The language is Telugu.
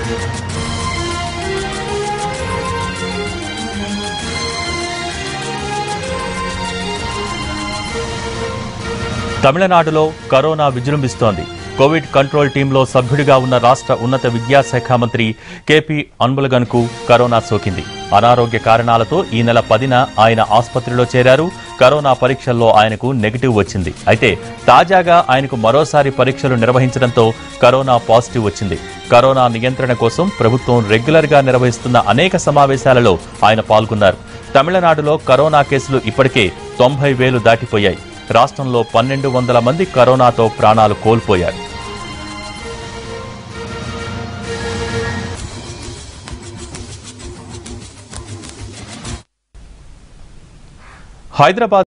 తమిళనాడులో కరోనా విజృంభిస్తోంది కోవిడ్ కంట్రోల్ టీంలో సభ్యుడిగా ఉన్న రాష్ట్ర ఉన్నత విద్యాశాఖ మంత్రి కేపీ అన్బులగన్కు కరోనా సోకింది అనారోగ్య కారణాలతో ఈ నెల పదిన ఆయన ఆసుపత్రిలో చేరారు కరోనా పరీక్షల్లో ఆయనకు నెగిటివ్ వచ్చింది అయితే తాజాగా ఆయనకు మరోసారి పరీక్షలు నిర్వహించడంతో కరోనా పాజిటివ్ వచ్చింది కరోనా నియంత్రణ కోసం ప్రభుత్వం రెగ్యులర్ గా నిర్వహిస్తున్న అనేక సమావేశాలలో ఆయన పాల్గొన్నారు తమిళనాడులో కరోనా కేసులు ఇప్పటికే తొంభై వేలు దాటిపోయాయి రాష్ట్రంలో పన్నెండు వందల మంది కరోనాతో ప్రాణాలు కోల్పోయారు హైదరాబాద్